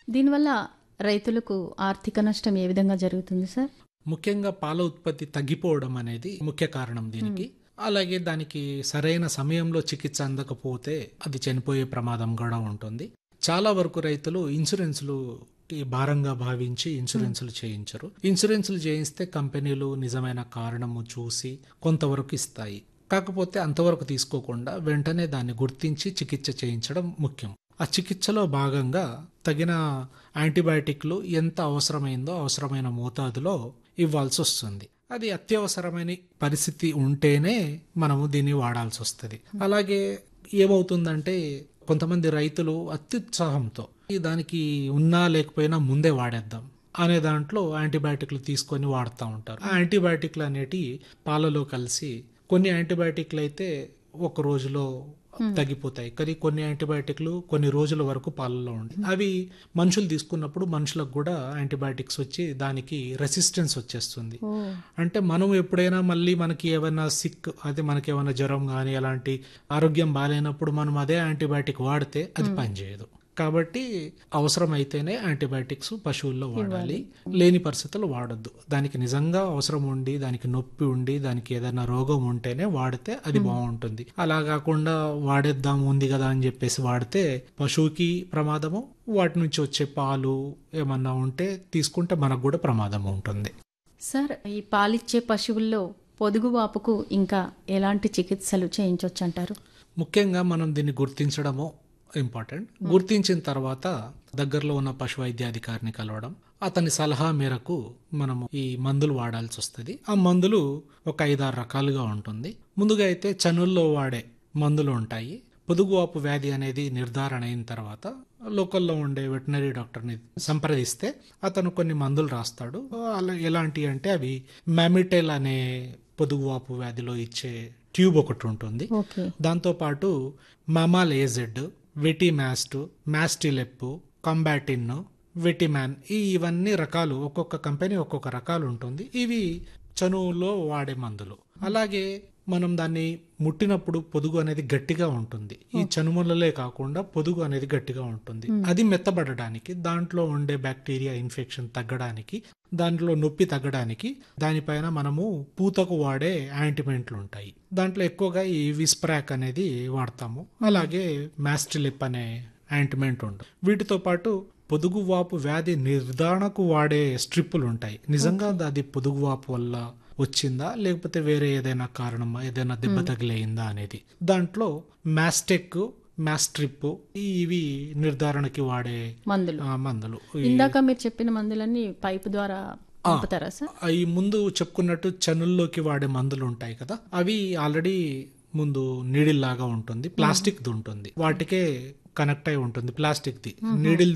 దీనివల్ల రైతులకు ఆర్థిక నష్టం ఏ విధంగా జరుగుతుంది సార్ ముఖ్యంగా పాల ఉత్పత్తి తగ్గిపోవడం అనేది ముఖ్య కారణం దీనికి అలాగే దానికి సరైన సమయంలో చికిత్స అందకపోతే అది చనిపోయే ప్రమాదం కూడా ఉంటుంది చాలా వరకు రైతులు ఇన్సూరెన్స్లు కి భారంగా భావించి ఇన్సూరెన్సులు చేయించరు ఇన్సూరెన్సులు చేయిస్తే కంపెనీలు నిజమైన కారణము చూసి కొంతవరకు ఇస్తాయి కాకపోతే అంతవరకు తీసుకోకుండా వెంటనే దాన్ని గుర్తించి చికిత్స చేయించడం ముఖ్యం ఆ చికిత్సలో భాగంగా తగిన యాంటీబయాటిక్లు ఎంత అవసరమైందో అవసరమైన మోతాదులో ఇవ్వాల్సి వస్తుంది అది అత్యవసరమైన పరిస్థితి ఉంటేనే మనము దీన్ని వాడాల్సి వస్తుంది అలాగే ఏమవుతుందంటే కొంతమంది రైతులు అత్యుత్సాహంతో "ఈ దానికి ఉన్నా లేకపోయినా ముందే వాడేద్దాం అనే దాంట్లో యాంటీబయాటిక్లు తీసుకొని వాడుతూ ఉంటారు ఆ యాంటీబయాటిక్లు అనేటివి పాలలో కలిసి కొన్ని యాంటీబయాటిక్లు అయితే ఒక రోజులో తగ్గిపోతాయి కానీ కొన్ని యాంటీబయాటిక్లు కొన్ని రోజుల వరకు పాలలో ఉంటాయి అవి మనుషులు తీసుకున్నప్పుడు మనుషులకు కూడా యాంటీబయాటిక్స్ వచ్చి దానికి రెసిస్టెన్స్ వచ్చేస్తుంది ఓ అంటే మనం ఎప్పుడైనా మళ్ళీ మనకి ఏమైనా సిక్ అదే మనకి ఏమైనా జ్వరం కానీ అలాంటి ఆరోగ్యం బాగాలేనప్పుడు మనం అదే యాంటీబయాటిక్ వాడితే అది పనిచేయదు కాబట్టి అవసరమైతేనే యాంటీబయాటిక్స్ పశువుల్లో వాడాలి లేని పరిస్థితులు వాడొద్దు దానికి నిజంగా అవసరం ఉండి దానికి నొప్పి ఉండి దానికి ఏదైనా రోగం ఉంటేనే వాడితే అది బాగుంటుంది అలా కాకుండా వాడేద్దాం ఉంది కదా అని చెప్పేసి వాడితే పశువుకి ప్రమాదము వాటి నుంచి వచ్చే పాలు ఏమన్నా ఉంటే తీసుకుంటే మనకు కూడా ప్రమాదం ఉంటుంది సార్ ఈ పాలిచ్చే పశువుల్లో పొదుగువాపుకు ఇంకా ఎలాంటి చికిత్సలు చేయించవచ్చు అంటారు ముఖ్యంగా మనం దీన్ని గుర్తించడము ఇంపార్టెంట్ గుర్తించిన తర్వాత దగ్గరలో ఉన్న పశు వైద్యాధికారిని కలవడం అతని సలహా మేరకు మనము ఈ మందులు వాడాల్సి వస్తుంది ఆ మందులు ఒక ఐదారు రకాలుగా ఉంటుంది ముందుగా అయితే చనుల్లో వాడే మందులు ఉంటాయి పొదుగువాపు వ్యాధి అనేది నిర్ధారణ అయిన తర్వాత లోకల్లో ఉండే వెటనరీ డాక్టర్ని సంప్రదిస్తే అతను కొన్ని మందులు రాస్తాడు అలా ఎలాంటి అంటే అవి మ్యామిటెల్ అనే పొదుగువాపు వ్యాధిలో ఇచ్చే ట్యూబ్ ఒకటి ఉంటుంది ఓకే దాంతోపాటు మమాల్ ఏజెడ్ వెటిమాస్ట్ మ్యాస్టిలెప్ కంబాటిన్ వెటిమాన్ ఈ ఇవన్నీ రకాలు ఒక్కొక్క కంపెనీ ఒక్కొక్క రకాలు ఉంటుంది ఇవి చనువులో వాడే మందులు అలాగే మనం దాన్ని ముట్టినప్పుడు పొదుగు అనేది గట్టిగా ఉంటుంది ఈ చనుములలే కాకుండా పొదుగు అనేది గట్టిగా ఉంటుంది అది మెత్తబడడానికి దాంట్లో ఉండే బ్యాక్టీరియా ఇన్ఫెక్షన్ తగ్గడానికి దాంట్లో నొప్పి తగ్గడానికి దానిపైన మనము పూతకు వాడే యాంటిమెంట్లు ఉంటాయి దాంట్లో ఎక్కువగా ఈ విస్ప్రాక్ అనేది వాడతాము అలాగే మాస్టిలిప్ అనే యాంటిమెంట్ ఉంటుంది వీటితో పాటు పొదుగువాపు వ్యాధి నిర్ధారణకు వాడే స్ట్రిప్పులు ఉంటాయి నిజంగా అది పొదుగువాపు వల్ల వచ్చిందా లేకపోతే వేరే ఏదైనా కారణమా ఏదైనా దెబ్బ తగిలేయిందా అనేది దాంట్లో మాస్టెక్ మాస్ట్రిప్ ఇవి నిర్ధారణకి వాడే మందులు ఆ, మందులు ఈ- ఇందాక మీరు చెప్పిన మందులన్నీ పైపు ద్వారా పంపుతారా సార్ ఈ ముందు చెప్పుకున్నట్టు చనుల్లోకి వాడే మందులు ఉంటాయి కదా అవి ఆల్రెడీ ముందు నీడిల్ లాగా ఉంటుంది ప్లాస్టిక్ ది ఉంటుంది వాటికే కనెక్ట్ అయి ఉంటుంది ప్లాస్టిక్ ది నీడిల్